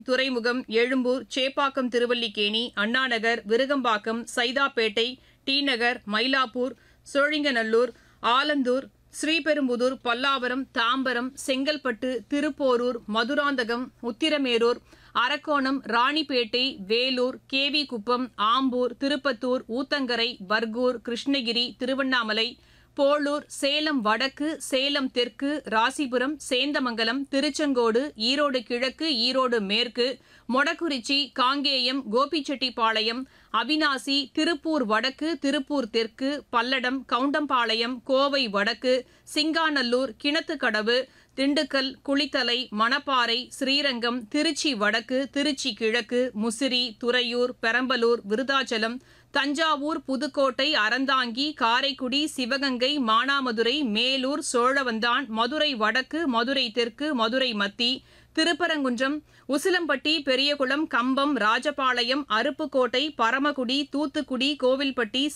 துறைமுகம் எழும்பூர் சேப்பாக்கம் திருவல்லிக்கேணி அண்ணாநகர் விருகம்பாக்கம் சைதாப்பேட்டை டி நகர் மயிலாப்பூர் சோழிங்கநல்லூர் ஆலந்தூர் ஸ்ரீபெரும்புதூர் பல்லாவரம் தாம்பரம் செங்கல்பட்டு திருப்போரூர் மதுராந்தகம் உத்திரமேரூர் அரக்கோணம் ராணிப்பேட்டை வேலூர் கேவி குப்பம் ஆம்பூர் திருப்பத்தூர் ஊத்தங்கரை பர்கூர் கிருஷ்ணகிரி திருவண்ணாமலை போளூர் சேலம் வடக்கு சேலம் தெற்கு ராசிபுரம் சேந்தமங்கலம் திருச்செங்கோடு ஈரோடு கிழக்கு ஈரோடு மேற்கு மொடக்குறிச்சி காங்கேயம் கோபிச்செட்டிப்பாளையம் அவினாசி திருப்பூர் வடக்கு திருப்பூர் தெற்கு பல்லடம் கவுண்டம்பாளையம் கோவை வடக்கு சிங்காநல்லூர் கிணத்துக்கடவு திண்டுக்கல் குளித்தலை மணப்பாறை ஸ்ரீரங்கம் திருச்சி வடக்கு திருச்சி கிழக்கு முசிறி துறையூர் பெரம்பலூர் விருதாச்சலம் தஞ்சாவூர் புதுக்கோட்டை அறந்தாங்கி காரைக்குடி சிவகங்கை மானாமதுரை மேலூர் சோழவந்தான் மதுரை வடக்கு மதுரை தெற்கு மதுரை மத்தி திருப்பரங்குன்றம் உசிலம்பட்டி பெரியகுளம் கம்பம் ராஜபாளையம் அருப்புக்கோட்டை பரமக்குடி தூத்துக்குடி கோவில்பட்டி